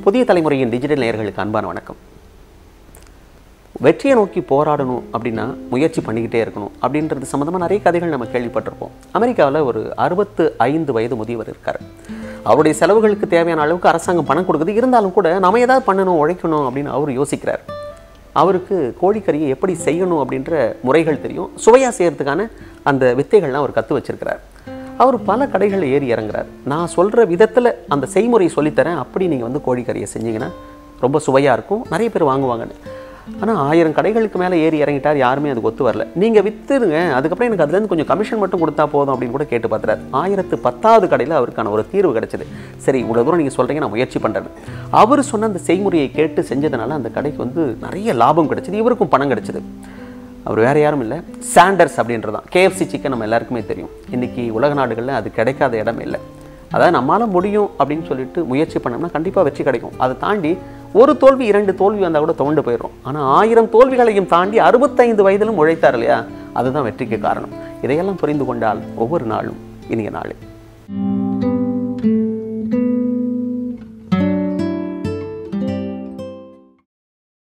புதிய தலைமுறையின் டிஜிட்டல் நேயர்களுக்கு அன்பான வணக்கம் வெற்றியை நோக்கி போராடணும் அப்படின்னா முயற்சி பண்ணிக்கிட்டே இருக்கணும் அப்படின்றது சம்மந்தமாக நிறைய கதைகள் நம்ம கேள்விப்பட்டிருப்போம் அமெரிக்காவில் ஒரு அறுபத்து ஐந்து வயது முதியவர் இருக்கார் அவருடைய செலவுகளுக்கு தேவையான அளவுக்கு அரசாங்கம் பணம் கொடுக்குது இருந்தாலும் கூட நம்ம ஏதாவது பண்ணணும் உழைக்கணும் அப்படின்னு அவர் யோசிக்கிறார் அவருக்கு கோழிக்கறியை எப்படி செய்யணும் அப்படின்ற முறைகள் தெரியும் சுவையாக செய்யறதுக்கான அந்த வித்தைகள்லாம் அவர் கற்று வச்சிருக்கிறார் அவர் பல கடைகளில் ஏறி இறங்குறார் நான் சொல்கிற விதத்தில் அந்த செய்முறை சொல்லித்தரேன் அப்படி நீங்கள் வந்து கோழிக்கறியை செஞ்சீங்கன்னா ரொம்ப சுவையாக இருக்கும் நிறைய பேர் வாங்குவாங்கன்னு ஆனால் ஆயிரம் கடைகளுக்கு மேலே ஏறி இறங்கிட்டார் யாருமே அதுக்கு ஒத்து வரல நீங்கள் வித்துருங்க அதுக்கப்புறம் எனக்கு அதுலேருந்து கொஞ்சம் கமிஷன் மட்டும் கொடுத்தா போதும் அப்படின்னு கூட கேட்டு பார்த்துறாரு ஆயிரத்து பத்தாவது கடையில் அவருக்கான ஒரு தீர்வு கிடைச்சது சரி இவ்வளோ தூரம் நீங்கள் சொல்கிறீங்க நான் முயற்சி பண்ணுறேன் அவர் சொன்ன அந்த செய்முறையை கேட்டு செஞ்சதுனால அந்த கடைக்கு வந்து நிறைய லாபம் கிடைச்சது இவருக்கும் பணம் கிடைச்சது அவர் வேற யாரும் இல்லை சாண்டர்ஸ் அப்படின்றதான் கேஎஃப்சி சிக்கன் நம்ம எல்லாருக்குமே தெரியும் இன்னைக்கு உலக நாடுகளில் அது கிடைக்காத இடம் இல்லை அதாவது நம்மளால் முடியும் அப்படின்னு சொல்லிட்டு முயற்சி பண்ணோம்னா கண்டிப்பாக வெற்றி கிடைக்கும் அதை தாண்டி ஒரு தோல்வி இரண்டு தோல்வி வந்தால் கூட துவண்டு போயிடும் ஆனால் ஆயிரம் தோல்விகளையும் தாண்டி அறுபத்தைந்து வயதிலும் உழைத்தார் இல்லையா அதுதான் வெற்றிக்கு காரணம் இதையெல்லாம் புரிந்து கொண்டால் ஒவ்வொரு நாளும் இனிய நாளே